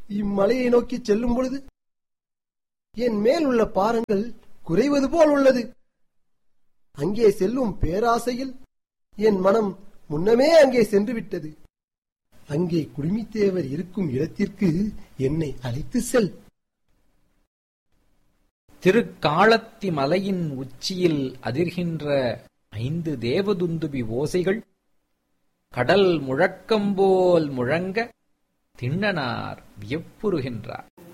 இம்மலையை நோக்கி செல்லும் பொழுது என் மேல் உள்ள பாரங்கள் குறைவது போல் உள்ளது அங்கே செல்லும் பேராசையில் என் மனம் முன்னமே அங்கே சென்று விட்டது அங்கே குடுமித்தேவர் இருக்கும் இடத்திற்கு என்னை அழைத்து செல் திருக்காலத்தி மலையின் உச்சியில் அதிர்கின்ற ஐந்து தேவதுந்துபி ஓசைகள் கடல் முழக்கம்போல் முழங்க திண்ணனார் வியப்புறுகின்றார்